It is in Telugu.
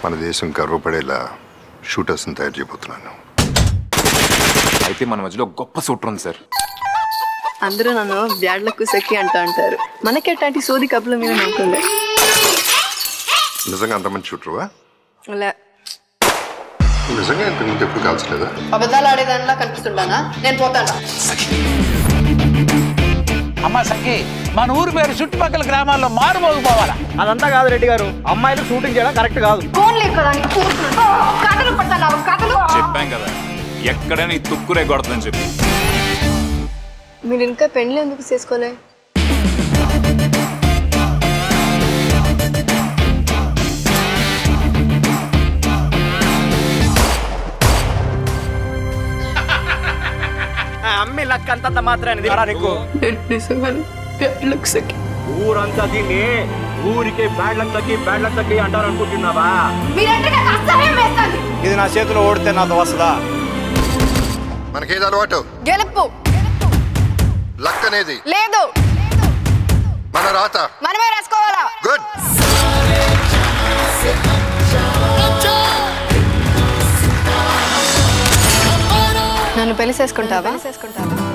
మన దేశం గర్వపడేలా షూటర్స్ని తయారు చేయబోతున్నాను అయితే మన మధ్యలో గొప్ప సూటర్ ఉంది సార్ అందరూ నన్ను బ్యాడ్లకు సెక్కి అంటూ అంటారు మనకి అట్లాంటి సోది కప్పుల మీద నమ్మకంలే నిజంగా అంతమంది షూటర్వా లే నిజంగా ఇంతకు ముందు ఎప్పుడు కాల్చలేదా అబద్ధాలు ఆడేదానిలా కనిపిస్తుంటానా నేను పోతాను అమ్మ సఖి మన ఊరు పేరు చుట్టుపక్కల గ్రామాల్లో మారుమోగిపోవాలా అదంతా కాదు రెడ్డి గారు అమ్మాయిలు షూటింగ్ చేయడం కరెక్ట్ కాదు ఫోన్లే కదా నీకు కూర్చుంటా కథలు పడతాను కథలు చెప్పాం కదా ఎక్కడైనా ఈ తుక్కురే కొడుతుందని చెప్పి మీరు ఇంకా పెళ్లి ఎందుకు చేసుకోలే అమ్మి లక్ అంతంత మాత్రాన్ని నీకు నేను నిజంగానే బ్యాడ్లకు సెక్కి ఊరంతా దీన్ని ఊరికే బ్యాడ్ లక్ తగ్గి బ్యాడ్ లక్ తగ్గి అంటారు అనుకుంటున్నావా మీరంటే నాకు అసహ్యం వేస్తుంది ఇది నా చేతిలో ఓడితే నాతో వస్తుందా మనకేది అలవాటు గెలుపు లక్ అనేది లేదు మన రాత మనమే రాసుకోవాలా గుడ్ నన్ను పెళ్లి చేసుకుంటావా చేసుకుంటావా